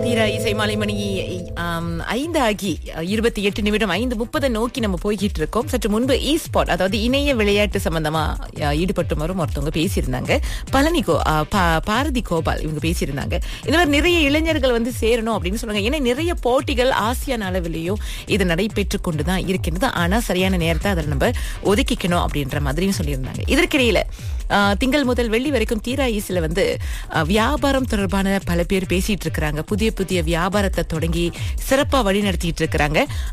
தீரா இசை மாலை மணி ஆம், ஐந்து ஆகி இருபத்தி எட்டு நிமிடம் ஐந்து முப்பதை நோக்கி நம்ம போய்கிட்டு இருக்கோம் சற்று முன்பு இ ஸ்பாட் அதாவது இணைய விளையாட்டு சம்பந்தமா அஹ், ஈடுபட்டு வரும் ஒருத்தவங்க பேசியிருந்தாங்க பழனி கோ அஹ், பா- பாரதி கோபால் இவங்க பேசியிருந்தாங்க இந்த மாதிரி நிறைய இளைஞர்கள் வந்து சேரணும் அப்படின்னு சொன்னாங்க ஏன்னா நிறைய போட்டிகள் ஆசியான் அளவிலேயும் இது நடைபெற்று கொண்டுதான் இருக்கின்றது ஆனா சரியான நேரத்தை அதில் நம்ம ஒதுக்கிக்கணும் அப்படின்ற மாதிரியும் சொல்லியிருந்தாங்க இதற்கிடையில ஆஹ், திங்கள் முதல் வெள்ளி வரைக்கும் தீரா ஈசில வந்து ஆஹ், வியாபாரம் தொடர்பான பல பேர் பேசிட்டு இருக்கிறாங்க புதிய புதிய வியாபாரத்தை தொடங்கி சிறப்பா வழி நடத்திட்டு இருக்கிறாங்க